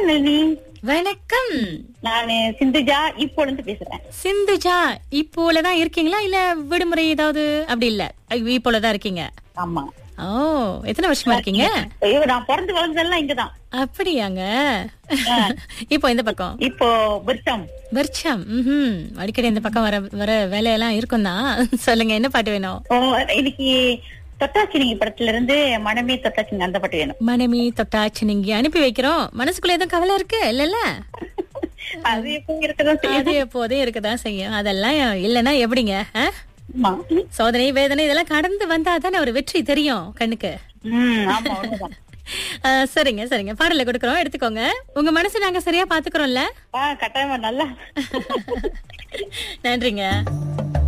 வணக்கம் நளினி வணக்கம் நானு சிந்துஜா இப்போ இருந்து பேசுறேன் சிந்துஜா இப்போலதான் இருக்கீங்களா இல்ல விடுமுறை ஏதாவது அப்படி இல்ல ஐயோ, இப்போலதான் இருக்கீங்க ஆமா ஓ எத்தனை வருஷமா இருக்கீங்க ஐயோ நான் பிறந்து வளர்ந்ததெல்லாம் இங்கதான் அப்படியாங்க இப்போ இந்த பக்கம் இப்போ விருத்தம் வர்ச்சம் ம்ஹும். அடிக்கடி இந்த பக்கம் வர வர வேலையெல்லாம் இருக்கும் தான் சொல்லுங்க என்ன பாட்டு வேணும் ஓ, இன்னைக்கு தொட்டாச்சினிங்க படத்துல இருந்து மனமே தொட்டாச்சினிங்க அந்த பாட்டு வேணும் மனைவி தொட்டாச்சு நீங்க அனுப்பி வைக்கிறோம் மனசுக்குள்ள எதுவும் கவலை இருக்கு இல்லல்ல அது எப்போ இருக்கதான் செய்யும் அது எப்போதும் இருக்கதான் செய்யும் அதெல்லாம் இல்லைன்னா எப்படிங்க ஆ? ஆமா சோதனை வேதனை இதெல்லாம் கடந்து வந்தா தானே ஒரு வெற்றி தெரியும் கண்ணுக்கு உம் ஆமா உண்மைதான் ஆ, சரிங்க சரிங்க பாடல கொடுக்குறோம் எடுத்துக்கோங்க உங்க மனசு நாங்க சரியா பாத்துக்கிறோம்ல ஆஹ் கட்டாயமா நல்லா நன்றிங்க